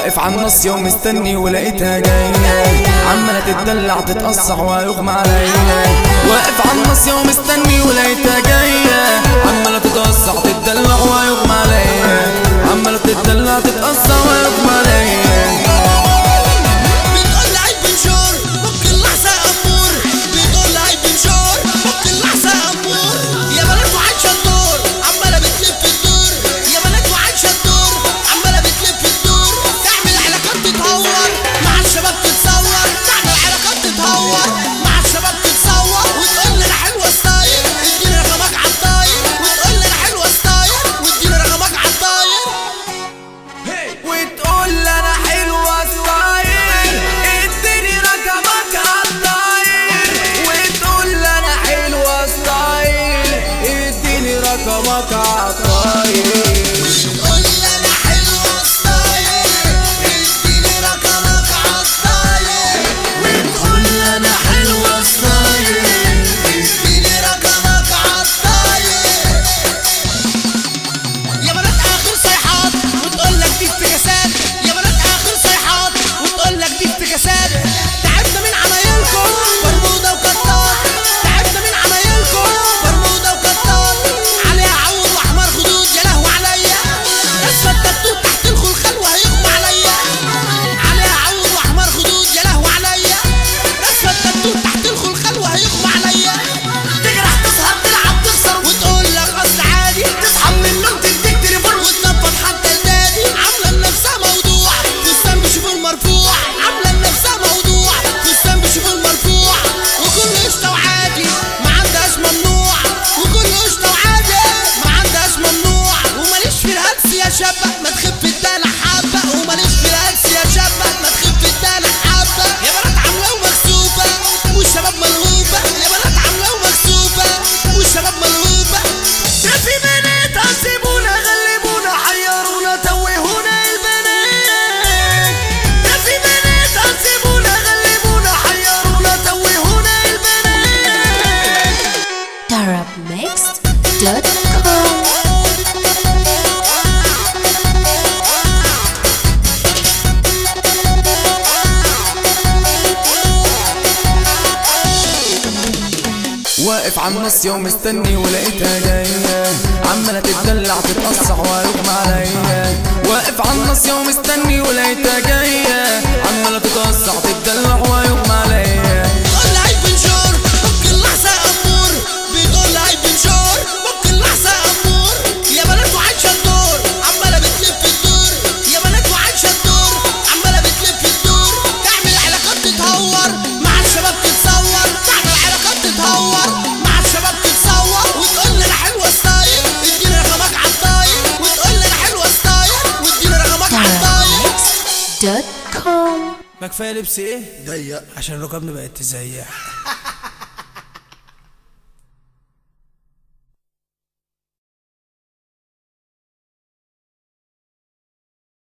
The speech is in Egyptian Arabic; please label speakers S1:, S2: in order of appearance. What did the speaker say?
S1: واقف على النص يوم مستني ولقيتها جاية عمالة تتدلع تتقصع ويغمى عليا واقف على النص يوم مستني ولقيتها جاية عمالة تتقصع تتدلع ويغمى عليا عمالة تتدلع تتقصع ويغمى عليا
S2: بتقول لعيب بنشور ممكن لحظة أمور بتقول لعيب بنشور ممكن لحظة أمور يا بنات وعايشة الدور عمالة بتلف الدور يا بنات وعايشة الدور عمالة بتلف الدور تعمل علاقات تتهور مع الشباب تتصور تعمل علاقات تتهور مع الشباب تتصور وتقول لي أنا حلوة ستايل اديني رقمك عالطاير وتقول لي أنا حلوة ستايل واديني رقمك عالطاير
S1: وتقول لي انا حلوة ستايل اديني رقمك عالطاير وتقول لي انا حلوة ستايل اديني رقمك عالطاير
S2: قول لي انا حلوة ستايل اديني رقمك عالطاير وتقول لي انا حلوة ستايل اديني رقمك عالطاير يا بنات اخر صيحات وتقول لك دي افتكاسات يا بنات اخر صيحات وتقول لك دي افتكاسات تعبنا من عمايلكم برمودا وكتار تعبنا من عمايلكم برمودا وكتار عليها عود واحمر خدود يا لهوي عليا اسفل تاتو تحت الخلخال وهيغمى عليا عليها عود واحمر خدود يا لهوي عليا اسفل تاتو تحت الخلخال وهيغمى عليا تجرح تسهر تلعب تخسر وتقول لك اصل عادي تصحى من النوم تديك تليفون وتنفض حتى النادي عامله لنفسها موضوع تستنى بشوف المرفوع عامله لنفسها موضوع تستنى بشوف المرفوع وكل قشطه وعادي ما عندهاش ممنوع وكل قشطه وعادي ما عندهاش ممنوع وماليش في الهلس يا شابه ما تخف الدلع حبه وماليش في الهلس يا شابه ما تخف الدلع حبه يا بنات عامله ومكسوفه والشباب ملهوبه يا بنات عامله ومكسوفه والشباب ملهوبه
S1: ده في بنات عذبونا غلبونا حيرونا توهونا البنات ده في بنات عذبونا غلبونا حيرونا توهونا البنات
S3: Darabmixed.com
S1: واقف على النص يوم مستني ولقيتها جاية عمالة تتدلع تتقصع ويغمى عليا واقف على النص يوم مستني ولقيتها جاية عمالة تتقصع تتدلع ويغمى عليا
S2: بتقول لعيب بنشور ممكن لحظة أمور بتقول لعيب بنشور ممكن لحظة أمور يا بنات وعايشة الدور عمالة بتلف الدور يا بنات وعايشة الدور عمالة بتلف الدور تعمل علاقات تتهور مع الشباب تتصور تعمل علاقات تتهور مع الشباب تتصور وتقول لي أنا حلوة ستايل اديني رقمك عالطاير وتقول لي أنا حلوة ستايل واديني رقمك عالطاير
S3: Darabmixed.com
S4: ما كفايه لبس ايه؟ ضيق عشان ركبنا بقت تزيح